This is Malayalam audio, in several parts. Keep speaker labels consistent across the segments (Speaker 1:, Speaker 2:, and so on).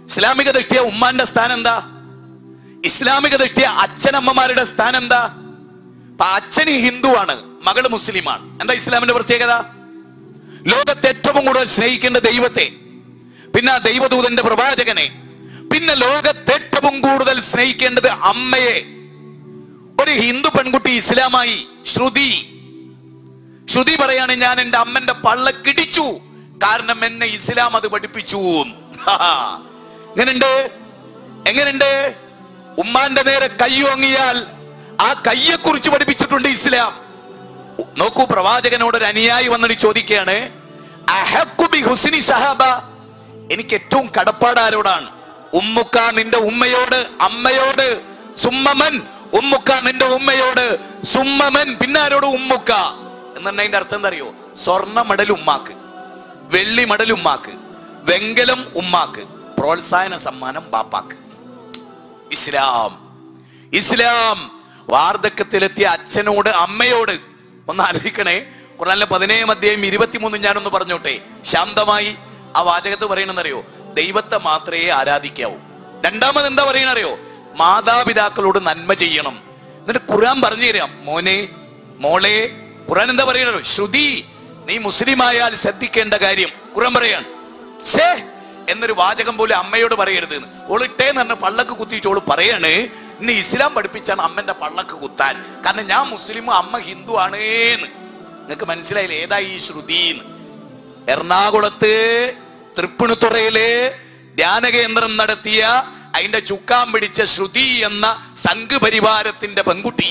Speaker 1: ഇസ്ലാമിക ദൃഷ്ടിയ ഉമ്മാന്റെ സ്ഥാനം എന്താ ഇസ്ലാമിക ദൃഷ്ടിയ അച്ഛനമ്മമാരുടെ സ്ഥാനം എന്താ അപ്പൊ അച്ഛന് ഹിന്ദുവാണ് മകള് മുസ്ലിമാണ് എന്താ ഇസ്ലാമിന്റെ പ്രത്യേകത ലോകത്തെ ഏറ്റവും കൂടുതൽ സ്നേഹിക്കേണ്ട ദൈവത്തെ പിന്നെ ആ ദൈവദൂതന്റെ പ്രവാചകനെ പിന്നെ ലോകത്തെ ഏറ്റവും കൂടുതൽ സ്നേഹിക്കേണ്ടത് അമ്മയെ ഒരു ഹിന്ദു പെൺകുട്ടി ഇസ്ലാമായി ശ്രുതി ശ്രുതി പറയാണ് ഞാൻ എന്റെ അമ്മന്റെ പള്ള കിടിച്ചു കാരണം എന്നെ ഇസ്ലാം അത് പഠിപ്പിച്ചു എങ്ങനെയുണ്ട് എങ്ങനെയുണ്ട് ഉമ്മാന്റെ നേരെ കൈ ഓങ്ങിയാൽ ആ കയ്യെ കുറിച്ച് പഠിപ്പിച്ചിട്ടുണ്ട് ഇസ്ലാം നോക്കൂ പ്രവാചകനോട് ഒരു അനുയായി വന്നിട്ട് ചോദിക്കുകയാണ് അഹക്കു ബി ഹുസ്നി സഹാബ എനിക്ക് ഏറ്റവും കടപ്പാട് ആരോടാണ് ഉമ്മുക്ക നിന്റെ ഉമ്മയോട് അമ്മയോട് സുമ്മമൻ ഉമ്മുക്ക നിന്റെ ഉമ്മയോട് സുമ്മമൻ പിന്നെ ആരോട് ഉമ്മുക്ക എന്നുണ്ടെങ്കിൽ അതിന്റെ അർത്ഥം എന്താ അറിയോ സ്വർണ്ണ മെഡൽ ഉമ്മാക്ക് വെള്ളി മെഡൽ ഉമ്മാക്ക് വെങ്കലം ഉമ്മാക്ക് പ്രോത്സാഹന സമ്മാനം ബാപ്പാക്ക് ഇസ്ലാം ഇസ്ലാം വാർദ്ധക്യത്തിലെത്തിയ അച്ഛനോട് അമ്മയോട് ഒന്ന് ആലോചിക്കണേ ഖുറാനിലെ പതിനേഴാം അധ്യായം ഇരുപത്തിമൂന്ന് ഞാനൊന്ന് പറഞ്ഞോട്ടെ ശാന്തമായി ആ വാചകത്ത് പറയണെന്നറിയോ ദൈവത്തെ മാത്രമേ ആരാധിക്കാവൂ രണ്ടാമത് എന്താ പറയണറിയോ മാതാപിതാക്കളോട് നന്മ ചെയ്യണം എന്നിട്ട് ഖുർആൻ പറഞ്ഞു തരാം മോനെ മോളെ ഖുർആൻ എന്താ പറയണോ ശ്രുതി നീ മുസ്ലിം ആയാൽ ശ്രദ്ധിക്കേണ്ട കാര്യം ഖുർആൻ പറയാണ് ഛേ എന്നൊരു വാചകം പോലെ അമ്മയോട് പറയരുത് എന്ന്. ഓള് ഇട്ടേന്ന് പറഞ്ഞ പള്ളക്ക് കുത്തിയിട്ട് ഓള് പറയാണ് ഇന്ന് ഇസ്ലാം പഠിപ്പിച്ചാണ് അമ്മന്റെ പള്ളക്ക് കുത്താൻ കാരണം ഞാൻ മുസ്ലിം അമ്മ ഹിന്ദു ആണേന്ന് നിങ്ങക്ക് മനസ്സിലായില്ലേ ഏതാ ഈ ശ്രുതി എന്ന് എറണാകുളത്ത് തൃപ്പുണിത്തുറയില് ധ്യാനകേന്ദ്രം നടത്തിയ അതിന്റെ ചുക്കാൻ പിടിച്ച ശ്രുതി എന്ന സംഘപരിവാരത്തിന്റെ പെൺകുട്ടി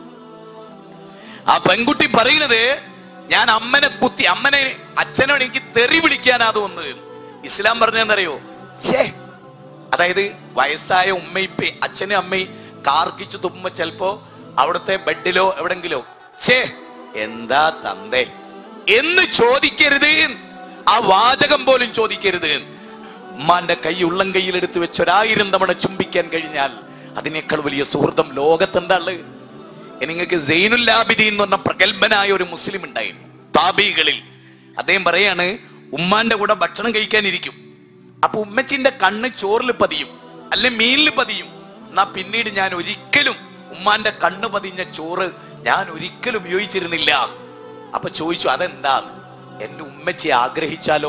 Speaker 1: ആ പെൺകുട്ടി പറയുന്നത് ഞാൻ അമ്മനെ കുത്തി അമ്മനെ അച്ഛനോട് എനിക്ക് തെറി വിളിക്കാനാ തോന്നുന്നത് ഇസ്ലാം പറഞ്ഞെന്നറിയോ ഛേ അതായത് വയസ്സായ ഉമ്മയിപ്പ അച്ഛനും അമ്മയും കാർക്കിച്ചു തുമ്പ ചിലപ്പോ അവിടുത്തെ ബെഡിലോ എവിടെങ്കിലോ ഛേ എന്താ തന്തേ എന്ന് ചോദിക്കരുത് ആ വാചകം പോലും ചോദിക്കരുത് ഉമ്മാന്റെ കൈ ഉള്ളം കയ്യിൽ എടുത്തു വെച്ച് ഒരായിരം തവണ ചുംബിക്കാൻ കഴിഞ്ഞാൽ അതിനേക്കാൾ വലിയ സുഹൃത്തം ലോകത്തെന്താ ഉള്ളത് നിങ്ങൾക്ക് സൈനുൽ ആബിദീൻ എന്ന് പറഞ്ഞ പ്രഗത്ഭനായ ഒരു മുസ്ലിം ഉണ്ടായിരുന്നു താബികളിൽ അദ്ദേഹം പറയാണ് ഉമ്മാന്റെ കൂടെ ഭക്ഷണം കഴിക്കാനിരിക്കും അപ്പൊ ഉമ്മച്ചിന്റെ കണ്ണ് ചോറിൽ പതിയും അല്ലെ മീനിൽ പതിയും എന്നാ പിന്നീട് ഞാൻ ഒരിക്കലും ഉമ്മാന്റെ കണ്ണ് പതിഞ്ഞ ചോറ് ഞാൻ ഒരിക്കലും ഉപയോഗിച്ചിരുന്നില്ല അപ്പൊ ചോദിച്ചു അതെന്താന്ന് എന്റെ ഉമ്മച്ചി ആഗ്രഹിച്ചാലോ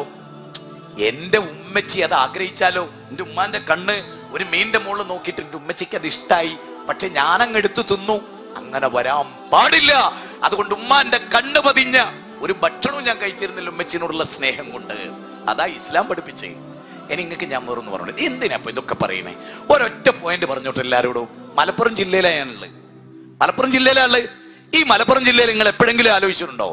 Speaker 1: എന്റെ ഉമ്മച്ചി അത് ആഗ്രഹിച്ചാലോ എന്റെ ഉമ്മാന്റെ കണ്ണ് ഒരു മീനിന്റെ മുകളിൽ നോക്കിയിട്ട് എന്റെ ഉമ്മച്ചിക്ക് അത് ഇഷ്ടായി പക്ഷെ ഞാനങ്ങ് എടുത്തു തിന്നു അങ്ങനെ വരാൻ പാടില്ല അതുകൊണ്ട് ഉമ്മാന്റെ കണ്ണ് പതിഞ്ഞ ഒരു ഭക്ഷണവും ഞാൻ കഴിച്ചിരുന്നില്ല ഉമ്മച്ചിനോടുള്ള സ്നേഹം കൊണ്ട് അതാ ഇസ്ലാം പഠിപ്പിച്ചേ ഇനി നിങ്ങൾക്ക് ഞാൻ വേറൊന്ന് പറഞ്ഞു എന്തിനാ ഇപ്പൊ ഇതൊക്കെ പറയണേ ഒരൊറ്റ പോയിന്റ് പറഞ്ഞോട്ടെ എല്ലാവരോടും മലപ്പുറം ജില്ലയിലാണ് ഞാനുള്ളത് മലപ്പുറം ജില്ലയിലാണ് ഈ മലപ്പുറം ജില്ലയിൽ നിങ്ങൾ എപ്പോഴെങ്കിലും ആലോചിച്ചിട്ടുണ്ടോ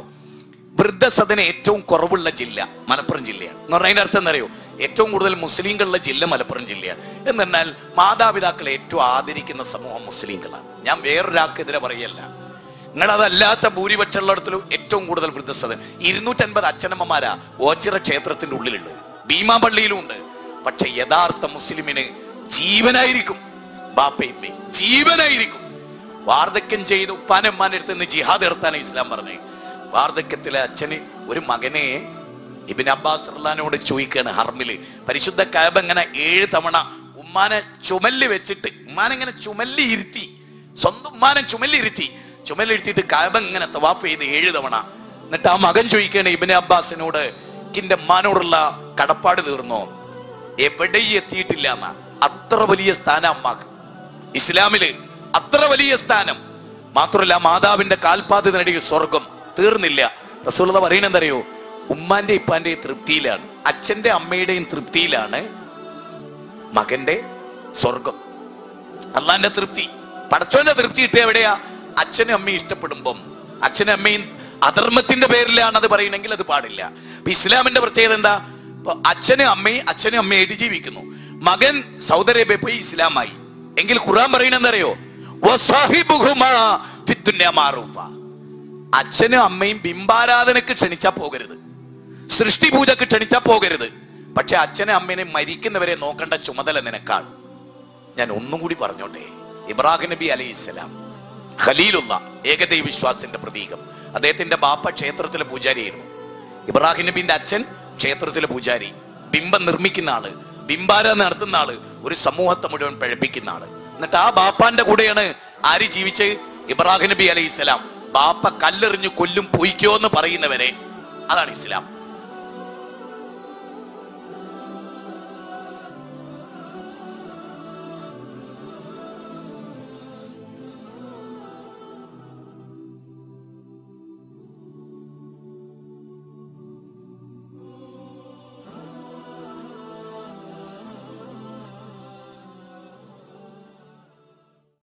Speaker 1: വൃദ്ധസദന ഏറ്റവും കുറവുള്ള ജില്ല മലപ്പുറം ജില്ലയാണ് എന്ന് പറഞ്ഞാൽ അതിന്റെ അർത്ഥം എന്നറിയോ ഏറ്റവും കൂടുതൽ മുസ്ലിങ്ങളുള്ള ജില്ല മലപ്പുറം ജില്ലയാണ് എന്നാൽ മാതാപിതാക്കളെ ഏറ്റവും ആദരിക്കുന്ന സമൂഹം മുസ്ലിങ്ങളാണ് ഞാൻ വേറൊരാൾക്കെതിരെ പറയല്ല നിങ്ങൾ അതല്ലാത്ത ഭൂരിപക്ഷമുള്ളിടത്തിലും ഏറ്റവും കൂടുതൽ വൃദ്ധസദൻ ഇരുന്നൂറ്റൻപത് അച്ഛനമ്മമാരാ ഓച്ചിറ ക്ഷേത്രത്തിന്റെ ഉള്ളിലുള്ളത് ഭീമാ പള്ളിയിലും ഉണ്ട് പക്ഷെ യഥാർത്ഥ മുസ്ലിമിന് ജീവനായിരിക്കും ബാപ്പയിമ്മേ ജീവനായിരിക്കും വാർദ്ധക്യം ചെയ്ത് ഉപ്പാനമ്മാന്റെ അടുത്ത് നിന്ന് ജിഹാദ് എടുത്താണ് ഇസ്ലാം പറഞ്ഞത് വാർദ്ധക്യത്തിലെ അച്ഛന് ഒരു മകനെ ഇബിൻ അബ്ബാസ് റഹ്ലാനോട് ചോദിക്കാണ് ഹർമില് പരിശുദ്ധ കാബ ഇങ്ങനെ ഏഴ് തവണ ഉമ്മാനെ ചുമല് വെച്ചിട്ട് ഉമ്മാനെ ഇങ്ങനെ ചുമല്ലി ഇരുത്തി സ്വന്തം ഉമ്മാനെ ചുമല്ലി ഇരുത്തി ചുമലിരുത്തിയിട്ട് കാബ ഇങ്ങനെ തവാഫ് ചെയ്ത് ഏഴ് തവണ എന്നിട്ട് ആ മകൻ ചോദിക്കാണ് ഇബിൻ അബ്ബാസിനോട് എന്റെ ഉമ്മാനോടുള്ള കടപ്പാട് തീർന്നോ എവിടെയും എത്തിയിട്ടില്ല എന്നാ അത്ര വലിയ സ്ഥാനം അമ്മാക്ക് ഇസ്ലാമില് അത്ര വലിയ സ്ഥാനം മാത്രമല്ല മാതാവിന്റെ കാൽപാത നേടിയ സ്വർഗം തീർന്നില്ല റസൂലത പറയണെന്തറിയോ ഉമ്മാന്റെ ഇപ്പാന്റെയും തൃപ്തിയിലാണ് അച്ഛന്റെ അമ്മയുടെയും തൃപ്തിയിലാണ് മകന്റെ സ്വർഗം അള്ളാന്റെ തൃപ്തി പടച്ചോന്റെ തൃപ്തി കിട്ടിയ എവിടെയാ അച്ഛനും അമ്മയും ഇഷ്ടപ്പെടുമ്പം അച്ഛനും അമ്മയും അധർമ്മത്തിന്റെ പേരിലാണ് അത് പറയണമെങ്കിൽ അത് പാടില്ല ഇപ്പൊ ഇസ്ലാമിന്റെ പ്രത്യേകത എന്താ ഇപ്പൊ അച്ഛനും അമ്മയും അച്ഛനും അമ്മയായിട്ട് ജീവിക്കുന്നു മകൻ സൗദി അറേബ്യ പോയി ഇസ്ലാമായി എങ്കിൽ ഖുർആൻ പറയണെന്നറിയോ വസ്വാഹിബുഹുമാ ഫിദ്ദുന്യ മാറൂഫ അച്ഛനും അമ്മയും ബിംബാരാധനക്ക് ക്ഷണിച്ചാ പോകരുത് സൃഷ്ടി പൂജക്ക് ക്ഷണിച്ചാ പോകരുത് പക്ഷെ അച്ഛനും അമ്മേനെ മരിക്കുന്നവരെ നോക്കേണ്ട ചുമതല നിനക്കാണ് ഞാൻ ഒന്നും കൂടി പറഞ്ഞോട്ടെ ഇബ്രാഹിം നബി അലൈഹി ഇസ്ലാം ഖലീലുള്ള ഏകദൈവ വിശ്വാസത്തിന്റെ പ്രതീകം അദ്ദേഹത്തിന്റെ ബാപ്പ ക്ഷേത്രത്തിലെ പൂജാരിയായിരുന്നു ഇബ്രാഹിം നബിന്റെ അച്ഛൻ ക്ഷേത്രത്തിലെ പൂജാരി ബിംബം നിർമ്മിക്കുന്ന ആള് ബിംബാര നടത്തുന്ന ആള് ഒരു സമൂഹത്തെ മുഴുവൻ പഴപ്പിക്കുന്ന ആള് എന്നിട്ട് ആ ബാപ്പാന്റെ കൂടെയാണ് ആര് ജീവിച്ച് ഇബ്രാഹിം നബി അലൈഹി ഇസ്ലാം ബാപ്പ കല്ലെറിഞ്ഞു കൊല്ലും പൊയ്ക്കോ എന്ന് പറയുന്നവരെ അതാണ് ഇസ്ലാം